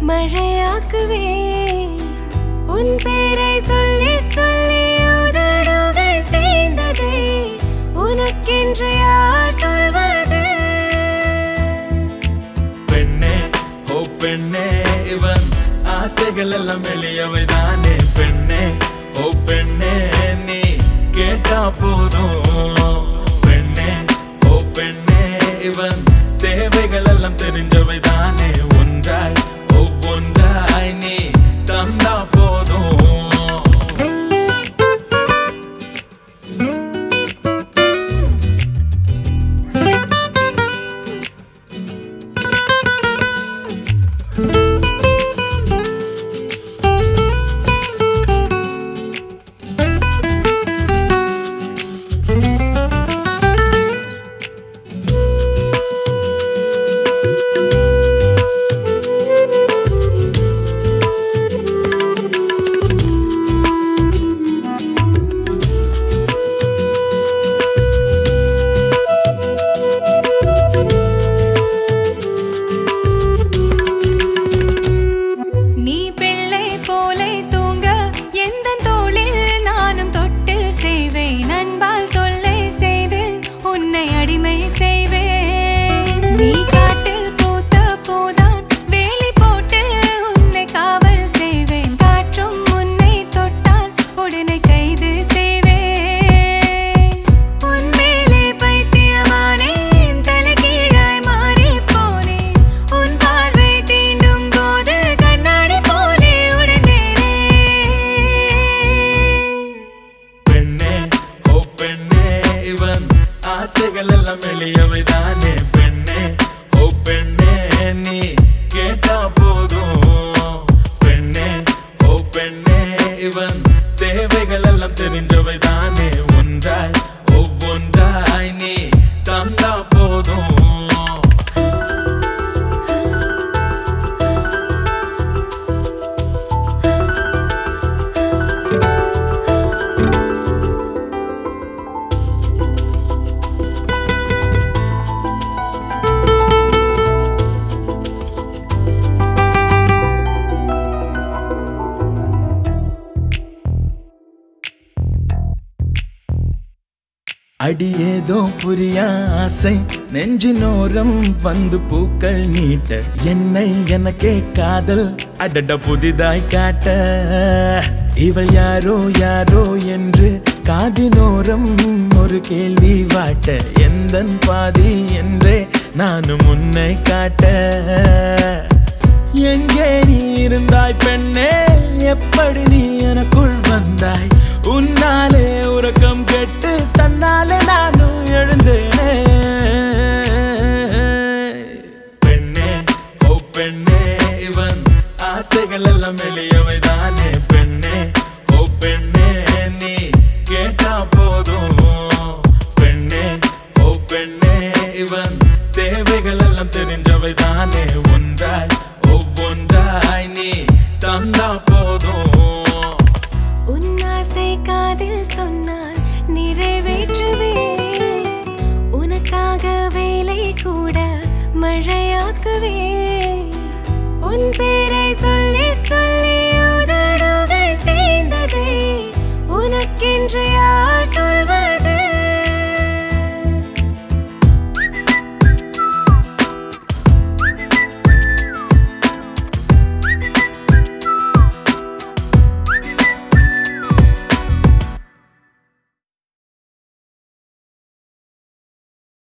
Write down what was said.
மழையாக்குவே உன் பேரை சொல்லி சொல்லி உதடுகள் தேய்ந்ததே உனக்கென்று யார் சொல்வது பெண்ணே ஓ பெண்ணே இவன் ஆசைகள் எல்லாம் எளியவைதானே பெண்ணே ஓ பெண்ணே நீ கேட்டா போதும் பெண்ணே ஓ பெண்ணே இவன் தேவைகள் எல்லாம் தெரிஞ்சவைதானே ஒன்றாய் ஒவ்வொன்றாய் நீ தந்தா போதும் நீ பிள்ளை போலை தூங்க எந்த தோளில் நானும் தொட்டில் செய்வேன் அன்பால் தொல்லை செய்து உன்னை அடிமை செய்வேன் நீ காட்டில் பூத்த போதான் வேலி போட்டு உன்னை காவல் செய்வேன் காற்றும் உன்னை தொட்டால் உடனே கைது செய்வேன் உன் மேலே பைத்தியமானேன் தலைகீழாய் மாறிப் போனேன் உன் பார்வை தீண்டும் போது கண்ணாடி போலே உடைந்தேனே பெண்ணே ஓ பெண்ணே இவன் ஆசைகள் எல்லாம் எளியவைதானே பெண்ணே ஓ பெண்ணே நீ கேட்டா போதும் பெண்ணே ஓ பெண்ணே இவன் தேவைகள் எல்லாம் தெரிஞ்சவைதானே ஒன்றாய் ஒவ்வொன்றாய் நீ தந்தா போதும் அடியேதோ புரியா ஆசை நெஞ்சினோரம் வந்து பூக்கள் நீட்ட என்னை எனக்கே காதல் அடட புதிதாய் காட்ட இவள் யாரோ யாரோ என்று காதினோரம் ஒரு கேள்வி வாட்ட எந்தன் பாதி என்றே நானும் உன்னை காட்ட எங்கே நீ இருந்தாய் பெண்ணே எப்படி நீ எனக்குள் வந்தாய் உன்னாலே உறக்கம் கெட்டு தன்னாலே நானும் எழுந்தேனே பெண்ணே ஓ பெண்ணே இவன் ஆசைகள் எல்லாம் எளியவைதானே பெண்ணே ஓ பெண்ணே